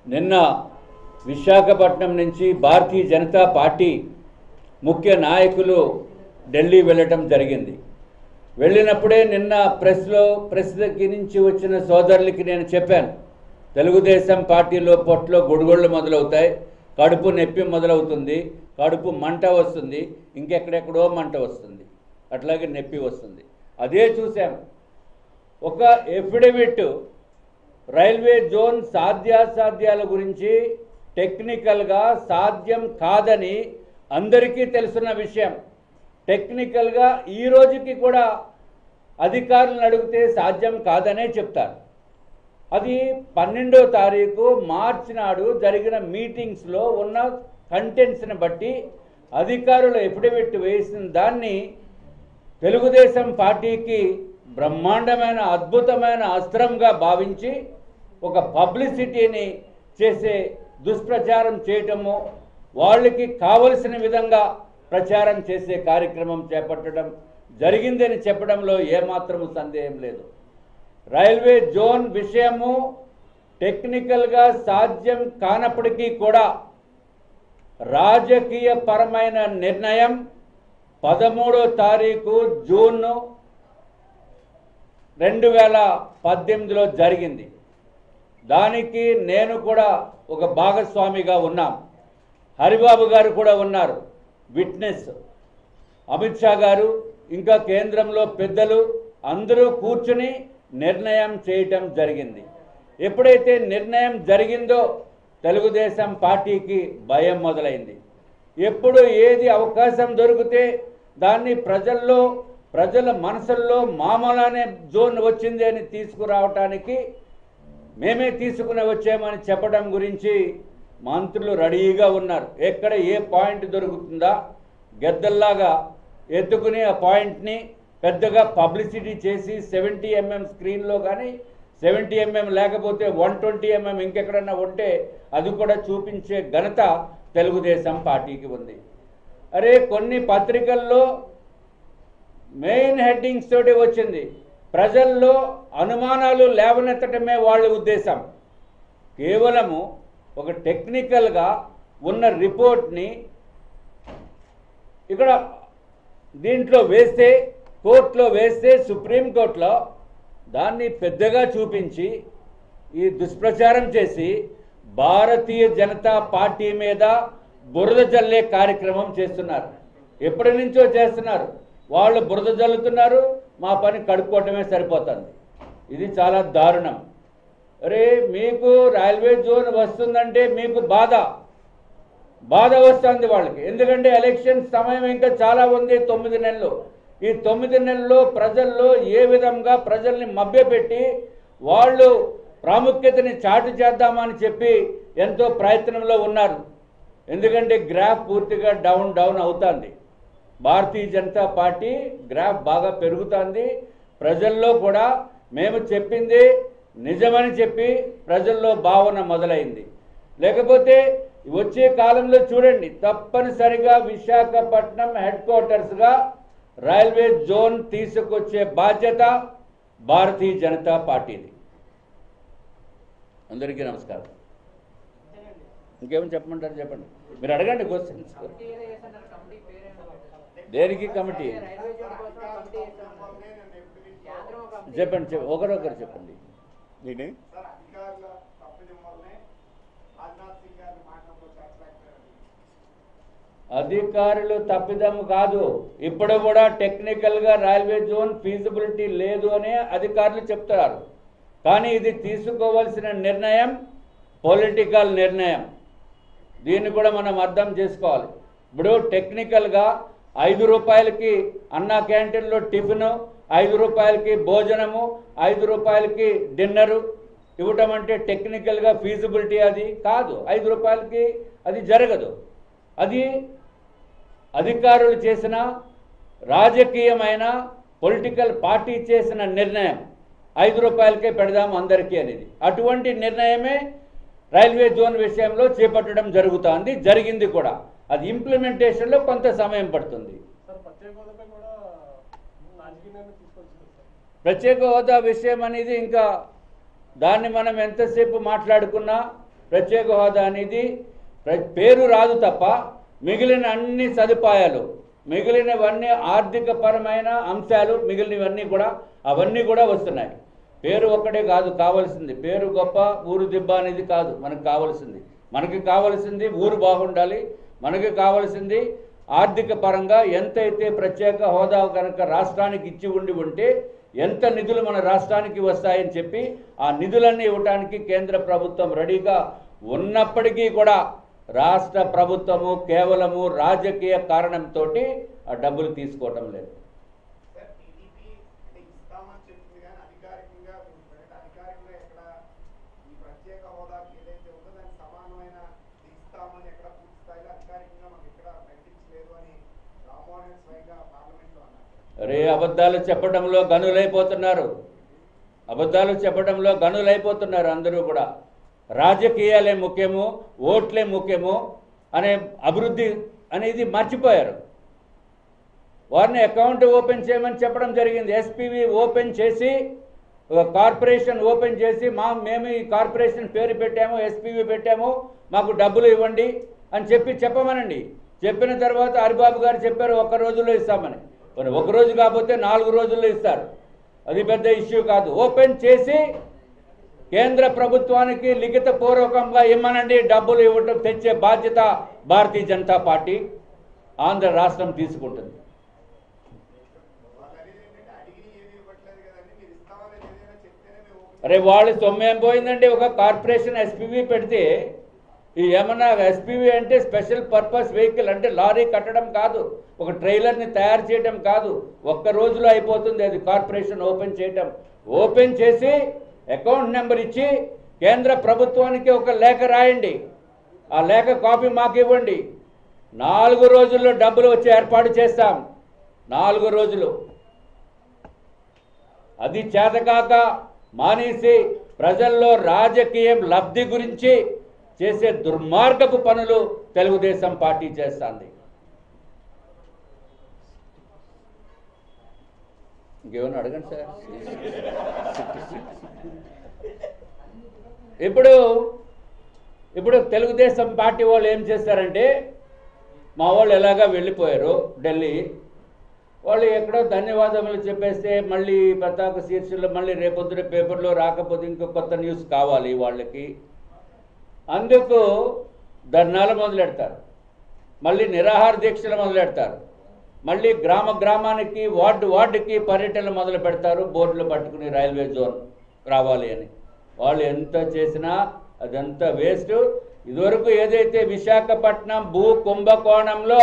నిన్న విశాఖపట్నం నుంచి భారతీయ జనతా పార్టీ ముఖ్య నాయకులు ఢిల్లీ వెళ్ళటం జరిగింది వెళ్ళినప్పుడే నిన్న ప్రెస్లో ప్రెస్ దగ్గర నుంచి వచ్చిన సోదరులకి నేను చెప్పాను తెలుగుదేశం పార్టీలో పొట్లో గుడుగుళ్ళు మొదలవుతాయి కడుపు నొప్పి మొదలవుతుంది కడుపు మంట వస్తుంది ఇంకెక్కడెక్కడో మంట వస్తుంది అట్లాగే నొప్పి వస్తుంది అదే చూసాం ఒక ఎఫిడవిట్ రైల్వే జోన్ సాధ్యాసాధ్యాల గురించి టెక్నికల్గా సాధ్యం కాదని అందరికీ తెలుసున్న విషయం టెక్నికల్గా ఈ రోజుకి కూడా అధికారులను అడిగితే సాధ్యం కాదనే చెప్తారు అది పన్నెండో తారీఖు మార్చి నాడు జరిగిన మీటింగ్స్లో ఉన్న కంటెంట్స్ని బట్టి అధికారులు ఎఫిడవిట్ వేసిన దాన్ని తెలుగుదేశం పార్టీకి బ్రహ్మాండమైన అద్భుతమైన అస్త్రంగా భావించి ఒక పబ్లిసిటీని చేసే దుష్ప్రచారం చేయటము వాళ్ళకి కావలసిన విధంగా ప్రచారం చేసే కార్యక్రమం చేపట్టడం జరిగిందని చెప్పడంలో ఏమాత్రము సందేహం లేదు రైల్వే జోన్ విషయము టెక్నికల్గా సాధ్యం కానప్పటికీ కూడా రాజకీయ పరమైన నిర్ణయం పదమూడో తారీఖు జూన్ రెండు వేల పద్దెనిమిదిలో జరిగింది దానికి నేను కూడా ఒక భాగస్వామిగా ఉన్నాం హరిబాబు గారు కూడా ఉన్నారు విట్నెస్ అమిత్ షా గారు ఇంకా కేంద్రంలో పెద్దలు అందరూ కూర్చుని నిర్ణయం చేయటం జరిగింది ఎప్పుడైతే నిర్ణయం జరిగిందో తెలుగుదేశం పార్టీకి భయం మొదలైంది ఎప్పుడు ఏది అవకాశం దొరికితే దాన్ని ప్రజల్లో ప్రజల మనసుల్లో మామూలనే జోన్ వచ్చింది అని తీసుకురావటానికి మేమే తీసుకుని వచ్చామని చెప్పడం గురించి మంత్రులు రెడీగా ఉన్నారు ఎక్కడ ఏ పాయింట్ దొరుకుతుందా గెద్దల్లాగా ఎత్తుకుని ఆ పాయింట్ని పెద్దగా పబ్లిసిటీ చేసి సెవెంటీ ఎంఎం స్క్రీన్లో కానీ సెవెంటీ ఎంఎం లేకపోతే వన్ ట్వంటీ ఎంఎం ఇంకెక్కడన్నా ఉంటే అది కూడా చూపించే ఘనత తెలుగుదేశం పార్టీకి ఉంది అరే కొన్ని పత్రికల్లో మెయిన్ హెడ్డింగ్స్ తోటి వచ్చింది ప్రజల్లో అనుమానాలు లేవనెత్తటమే వాళ్ళ ఉద్దేశం కేవలము ఒక టెక్నికల్గా ఉన్న రిపోర్ట్ని ఇక్కడ దీంట్లో వేస్తే కోర్టులో వేస్తే సుప్రీంకోర్టులో దాన్ని పెద్దగా చూపించి ఈ దుష్ప్రచారం చేసి భారతీయ జనతా పార్టీ మీద బురద జల్లే కార్యక్రమం చేస్తున్నారు ఎప్పటి నుంచో చేస్తున్నారు వాళ్ళు బురద జల్లుతున్నారు మా పని కడుక్కోవటమే సరిపోతుంది ఇది చాలా దారుణం అరే మీకు రైల్వే జోన్ వస్తుందంటే మీకు బాధ బాధ వస్తుంది వాళ్ళకి ఎందుకంటే ఎలక్షన్ సమయం ఇంకా చాలా ఉంది తొమ్మిది నెలలు ఈ తొమ్మిది నెలల్లో ప్రజల్లో ఏ విధంగా ప్రజల్ని మభ్యపెట్టి వాళ్ళు ప్రాముఖ్యతని చాటు చేద్దామని చెప్పి ఎంతో ప్రయత్నంలో ఉన్నారు ఎందుకంటే గ్రాఫ్ పూర్తిగా డౌన్ డౌన్ అవుతుంది భారతీయ జనతా పార్టీ గ్రాఫ్ బాగా పెరుగుతుంది ప్రజల్లో కూడా మేము చెప్పింది నిజమని చెప్పి ప్రజల్లో భావన మొదలైంది లేకపోతే వచ్చే కాలంలో చూడండి తప్పనిసరిగా విశాఖపట్నం హెడ్ క్వార్టర్స్గా రైల్వే జోన్ తీసుకొచ్చే బాధ్యత భారతీయ జనతా పార్టీది అందరికీ నమస్కారం ఇంకేమైనా చెప్పమంటారు చెప్పండి మీరు అడగండి క్వశ్చన్స్ దేనికి కమిటీ చెప్పండి చెప్పండి ఒకరొకరు చెప్పండి ఏంటి సార్ అధికారుల తప్పిదం వల్లనే రాజ్నాథ్ సింగ్ గారిని మాట్లాడుతూ చేర్చలేకపోయారు అధికారులు తప్పిదం కాదు ఇప్పుడు కూడా టెక్నికల్గా రైల్వే జోన్ ఫీజిబిలిటీ లేదు అని అధికారులు చెప్తారు కానీ ఇది తీసుకోవాల్సిన నిర్ణయం పొలిటికల్ నిర్ణయం దీన్ని కూడా మనం అర్థం చేసుకోవాలి ఇప్పుడు టెక్నికల్గా ఐదు రూపాయలకి అన్నా క్యాంటీన్లో టిఫిను ఐదు రూపాయలకి భోజనము ఐదు రూపాయలకి డిన్నరు ఇవ్వటం అంటే టెక్నికల్గా ఫీజిబిలిటీ అది కాదు ఐదు రూపాయలకి అది జరగదు అది అధికారులు చేసిన రాజకీయమైన పొలిటికల్ పార్టీ చేసిన నిర్ణయం ఐదు రూపాయలకే పెడదాం అందరికీ అనేది అటువంటి నిర్ణయమే రైల్వే జోన్ విషయంలో చేపట్టడం జరుగుతోంది జరిగింది కూడా అది ఇంప్లిమెంటేషన్లో కొంత సమయం పడుతుంది సార్ ప్రత్యేక హోదాపై కూడా రాజకీయ నిర్ణయం తీసుకొచ్చింది సార్ ప్రత్యేక హోదా విషయం అనేది ఇంకా దాన్ని మనం ఎంతసేపు మాట్లాడుకున్నా ప్రత్యేక హోదా అనేది ప్ర- పేరు రాదు తప్ప మిగిలిన అన్ని సదుపాయాలు మిగిలినవన్నీ ఆర్థిక పరమైన అంశాలు మిగిలినవన్నీ కూడా అవన్నీ కూడా వస్తున్నాయి పేరు ఒక్కటే కాదు కావాల్సింది పేరు గొప్ప ఊరు దిబ్బ అనేది కాదు మనకు కావాల్సింది మనకి కావాల్సింది ఊరు బాగుండాలి మనకి కావాల్సింది ఆర్థిక పరంగా ఎంతైతే ప్రత్యేక హోదా కనుక రాష్ట్రానికి ఇచ్చి ఉండి ఉంటే ఎంత నిధులు మన రాష్ట్రానికి వస్తాయని చెప్పి ఆ నిధులన్నీ ఇవ్వడానికి కేంద్ర ప్రభుత్వం రెడీగా ఉన్నప్పటికీ కూడా రాష్ట్ర ప్రభుత్వము కేవలము రాజకీయ కారణంతో ఆ డబ్బులు తీసుకోవటం లేదు సార్ టీడీపీ అంటే ఇస్తామని చెప్తుంది కానీ అధికారికంగా మీరు చెప్పినట్టు అధికారికంగా ఎక్కడ ఈ ప్రత్యేక హోదాకి ఏదైతే ఉందో దానికి సమానమైన ఇది ఇస్తామని ఎక్కడ పూర్తి స్థాయిలో అధికారికంగా మాకు ఎక్కడ ప్రకటించలేదు అని రామ్మోహన్ రెడ్డి స్వయంగా పార్లమెంట్లో అన్నారు అరే అబద్ధాలు చెప్పడంలో గనులైపోతున్నారు అబద్ధాలు చెప్పడంలో గనులైపోతున్నారు అందరూ కూడా రాజకీయాలే ముఖ్యము ఓట్లే ముఖ్యము అనే అభివృద్ధి అనేది మర్చిపోయారు వారిని అకౌంట్ ఓపెన్ చేయమని చెప్పడం జరిగింది ఎస్పీవి ఓపెన్ చేసి ఒక కార్పొరేషన్ ఓపెన్ చేసి మా మేము ఈ కార్పొరేషన్ పేరు పెట్టాము ఎస్పీవి పెట్టాము మాకు డబ్బులు ఇవ్వండి అని చెప్పి చెప్పమనండి చెప్పిన తర్వాత హరిబాబు గారు చెప్పారు ఒక్క రోజుల్లో ఇస్తామని మరి ఒక రోజు కాకపోతే నాలుగు రోజుల్లో ఇస్తారు అది పెద్ద ఇష్యూ కాదు ఓపెన్ చేసి కేంద్ర ప్రభుత్వానికి లిఖిత పూర్వకంగా ఇమ్మనండి డబ్బులు ఇవ్వటం తెచ్చే బాధ్యత భారతీయ జనతా పార్టీ ఆంధ్ర రాష్ట్రం తీసుకుంటుంది వాళ్ళు అనేది ఏంటంటే అడిగి ఏది ఇవ్వట్లేదు కదండి మీరు ఇస్తామని ఏదైనా చెప్తేనే మేము ఓపెన్ అరే వాళ్ళ సొమ్ము ఏం పోయిందండి ఒక కార్పొరేషన్ ఎస్పీవీ పెడితే ఈ ఏమన్నా ఎస్పీవీ అంటే స్పెషల్ పర్పస్ వెహికల్ అంటే లారీ కట్టడం కాదు ఒక ట్రైలర్ని తయారు చేయడం కాదు ఒక్క రోజులో అయిపోతుంది అది కార్పొరేషన్ ఓపెన్ చేయటం ఓపెన్ చేసి అకౌంట్ నెంబర్ ఇచ్చి కేంద్ర ప్రభుత్వానికి ఒక లేఖ రాయండి ఆ లేఖ కాపీ మాకు ఇవ్వండి నాలుగు రోజుల్లో డబ్బులు వచ్చి ఏర్పాటు చేస్తాం నాలుగు రోజులు అది చేతకాక మానేసి ప్రజల్లో రాజకీయం లబ్ధి గురించి చేసే దుర్మార్గపు పనులు తెలుగుదేశం పార్టీ చేస్తుంది ఇంకేమైనా అడగండి సార్ ఇప్పుడు ఇప్పుడు తెలుగుదేశం పార్టీ వాళ్ళు ఏం చేస్తారంటే మా వాళ్ళు ఎలాగా వెళ్ళిపోయారు ఢిల్లీ వాళ్ళు ఎక్కడో ధన్యవాదములు చెప్పేస్తే మళ్ళీ పతాక శీర్షుల్లో మళ్ళీ రేపొద్దున పేపర్లో రాకపోతే ఇంకో కొత్త న్యూస్ కావాలి వాళ్ళకి అందుకు ధర్నాలు మొదలెడతారు మళ్ళీ నిరాహార దీక్షలు మొదలెడతారు మళ్ళీ గ్రామ గ్రామానికి వార్డు వార్డుకి పర్యటనలు మొదలు పెడతారు బోర్డులు పట్టుకుని రైల్వే జోన్ రావాలి అని వాళ్ళు ఎంత చేసినా అదంతా వేస్ట్ ఇదివరకు ఏదైతే విశాఖపట్నం భూ కుంభకోణంలో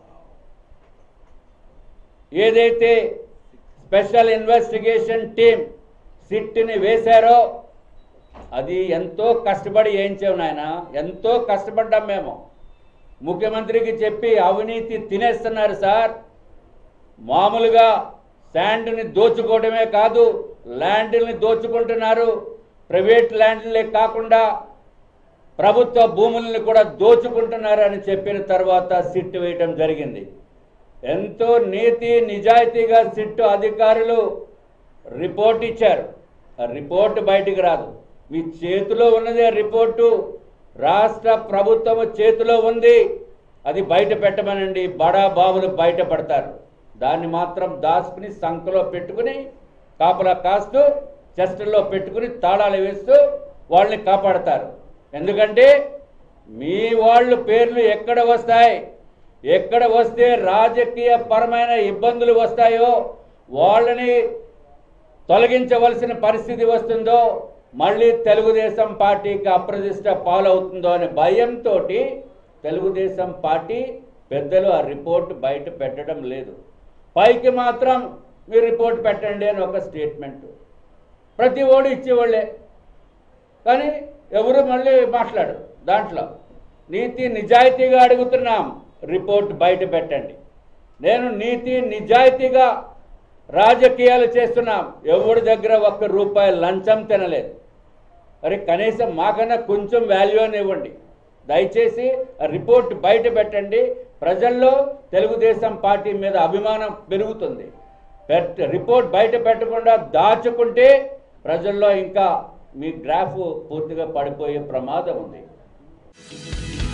ఏదైతే స్పెషల్ ఇన్వెస్టిగేషన్ టీం సిట్ని వేశారో అది ఎంతో కష్టపడి వేయించాం నాయన ఎంతో కష్టపడ్డాం మేము ముఖ్యమంత్రికి చెప్పి అవినీతి తినేస్తున్నారు సార్ మామూలుగా శాండ్ని దోచుకోవడమే కాదు ల్యాండ్ని దోచుకుంటున్నారు ప్రైవేట్ ల్యాండ్లే కాకుండా ప్రభుత్వ భూముల్ని కూడా దోచుకుంటున్నారు అని చెప్పిన తర్వాత సిట్ వేయటం జరిగింది ఎంతో నీతి నిజాయితీగా సిట్టు అధికారులు రిపోర్ట్ ఇచ్చారు ఆ రిపోర్ట్ బయటికి రాదు మీ చేతిలో ఉన్నదే రిపోర్టు రాష్ట్ర ప్రభుత్వం చేతిలో ఉంది అది బయట పెట్టమనండి బడా బాబులు బయట పడతారు దాన్ని మాత్రం దాచుకుని సంఖలో పెట్టుకుని కాపలా కాస్తూ చెస్టల్లో పెట్టుకుని తాళాలు వేస్తూ వాళ్ళని కాపాడతారు ఎందుకంటే మీ వాళ్ళు పేర్లు ఎక్కడ వస్తాయి ఎక్కడ వస్తే రాజకీయ పరమైన ఇబ్బందులు వస్తాయో వాళ్ళని తొలగించవలసిన పరిస్థితి వస్తుందో మళ్ళీ తెలుగుదేశం పార్టీకి అప్రదిష్ట పాలవుతుందో అనే భయంతో తెలుగుదేశం పార్టీ పెద్దలు ఆ రిపోర్ట్ బయట పెట్టడం లేదు పైకి మాత్రం మీరు రిపోర్ట్ పెట్టండి అని ఒక స్టేట్మెంట్ ప్రతి ఓడు ఇచ్చేవాళ్ళే కానీ ఎవరు మళ్ళీ మాట్లాడరు దాంట్లో నీతి నిజాయితీగా అడుగుతున్నాం రిపోర్ట్ బయట పెట్టండి నేను నీతి నిజాయితీగా రాజకీయాలు చేస్తున్నాం ఎవరి దగ్గర ఒక్క రూపాయి లంచం తినలేదు అరే కనీసం మాకన్నా కొంచెం వాల్యూ అని ఇవ్వండి దయచేసి ఆ రిపోర్ట్ బయట పెట్టండి ప్రజల్లో తెలుగుదేశం పార్టీ మీద అభిమానం పెరుగుతుంది పెట్ రిపోర్ట్ బయట పెట్టకుండా దాచుకుంటే ప్రజల్లో ఇంకా మీ గ్రాఫ్ పూర్తిగా పడిపోయే ప్రమాదం ఉంది చెప్పండి